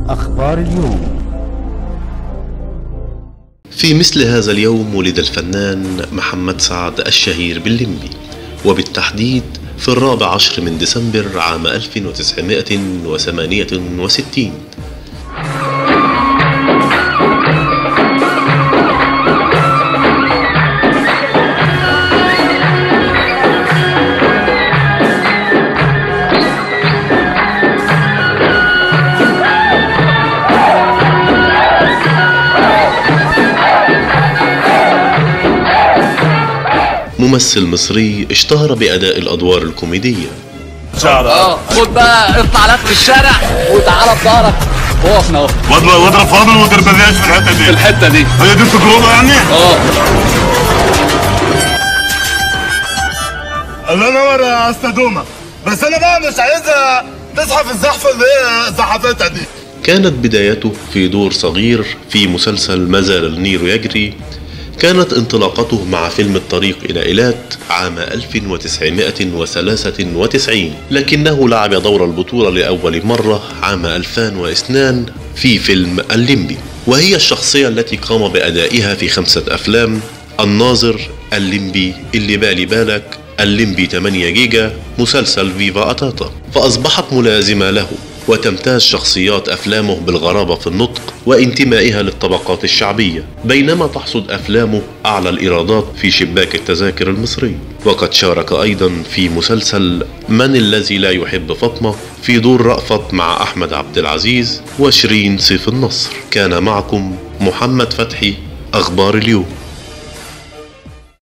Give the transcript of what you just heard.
أخبار اليوم في مثل هذا اليوم ولد الفنان محمد سعد الشهير باللمبي وبالتحديد في الرابع عشر من ديسمبر عام 1968 ممثل مصري اشتهر بأداء الأدوار الكوميدية اه خد بقى اطلع لف في الشارع وتعالى بظهرك وقفنا اهو واضرب واضرب فاضل وضرب بلاش في الحته في دي الحته دي هي دي التجربه يعني؟ اه الله ينور يا استاذ دوما بس انا بقى مش عايزها تزحف الزحفه اللي هي زحفتها دي كانت بدايته في دور صغير في مسلسل ما زال النير يجري كانت انطلاقته مع فيلم الطريق إلى إيلات عام 1993 لكنه لعب دور البطولة لأول مرة عام 2002 في فيلم الليمبي وهي الشخصية التي قام بأدائها في خمسة أفلام الناظر الليمبي اللي بالي بالك الليمبي 8 جيجا مسلسل فيفا أتاتا فأصبحت ملازمة له وتمتاز شخصيات أفلامه بالغرابة في النطق وانتمائها للطبقات الشعبية بينما تحصد أفلامه أعلى الإيرادات في شباك التذاكر المصري وقد شارك أيضا في مسلسل من الذي لا يحب فاطمة في دور رأفت مع أحمد عبد العزيز وشيرين سيف النصر كان معكم محمد فتحي أخبار اليوم